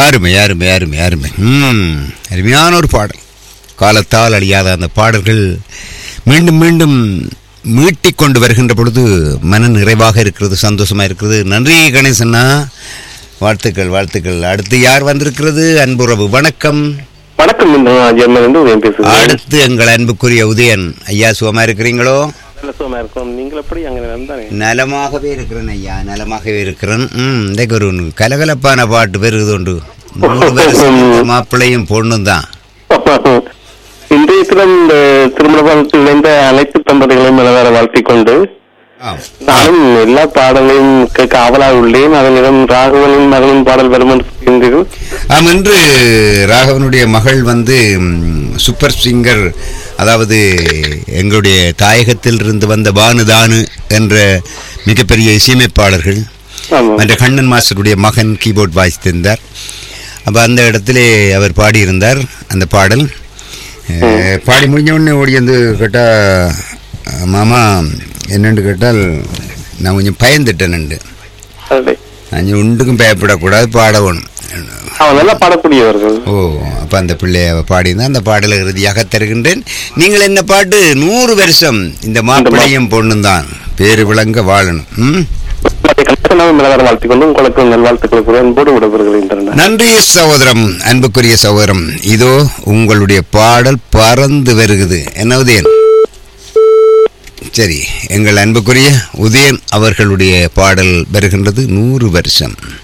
அருமை அருமை அருமை அருமை ம் அருமையான ஒரு பாடல் காலத்தால் அழியாத அந்த பாடல்கள் மீண்டும் மீண்டும் மீட்டிக் கொண்டு வருகின்ற பொழுது மன நிறைவாக இருக்கிறது சந்தோஷமா இருக்கிறது நன்றி கணேசண்ணா வாழ்த்துக்கள் வாழ்த்துக்கள் அடுத்து யார் வந்திருக்கிறது அன்புறவு வணக்கம் வணக்கம் ஜெர்மன் வந்து உதயம் பேசுகிறேன் அடுத்து எங்கள் அன்புக்குரிய உதயன் ஐயா சுகமா இருக்கிறீங்களோ நல்ல சுகமா இருக்கோம் நீங்கள் எப்படி அங்க நடந்தானே நலமாகவே இருக்கிறேன் ஐயா நலமாகவே இருக்கிறேன் ம் இன்றைக்கு ஒரு கலகலப்பான பாட்டு பெருகுது உண்டு நூறு வருஷம் மாப்பிள்ளையும் பொண்ணும் தான் இன்றைய தினம் இந்த திருமண பாலத்தில் இணைந்த அனைத்து தம்பதிகளையும் மனதார வாழ்த்திக் கொண்டு நானும் எல்லா பாடலையும் கேட்க ஆவலாக உள்ளேன் அதனிடம் ராகவனின் மகளின் பாடல் வரும் என்று சொல்கின்றீர்கள் ஆம் இன்று ராகவனுடைய மகள் வந்து ம், சூப்பர் சிங்கர் அதாவது எங்களுடைய தாயகத்தில் இருந்து வந்த பானுதானு என்ற மிகப்பெரிய இசையமைப்பாளர்கள் ஆமாம் மற்ற கண்ணன் மாஸ்டருடைய மகன் கீபோர்ட் வாசித்திருந்தார் அப்போ அந்த இடத்திலே அவர் பாடியிருந்தார் அந்த பாடல் அஹ், பாடி முடிஞ்ச உடனே ஓடி வந்து கேட்டால் மாமா என்னன்னு கேட்டால் நான் கொஞ்சம் பயந்துட்டேன்ண்டு அதே. நான் ஒன்றுக்கும் பயப்படக்கூடாது பாடணும் அவன் நல்லா பாடக்கூடியவர்கள் ஓ அப்போ அந்த பிள்ளைய பாடியிருந்தா அந்த பாடலை இறுதியாக தருகின்றேன் நீங்கள் என்ன பாட்டு நூறு வருஷம் இந்த மாப்பிள்ளையும் பொண்ணும் தான் பேரு விளங்க வாழணும் ம் கணேசனாவும் மனதார வாழ்த்திக் கொண்டு உங்களுக்கு நல்வாழ்த்துக்களை கூட அன்போடு விடப்படுகிறேன் நன்றி சகோதரம் அன்புக்குரிய சகோதரம் இதோ உங்களுடைய பாடல் பறந்து வருகுது என்ன உதயன் சரி எங்கள் அன்புக்குரிய உதயன் அவர்களுடைய பாடல் வருகின்றது நூறு வருஷம்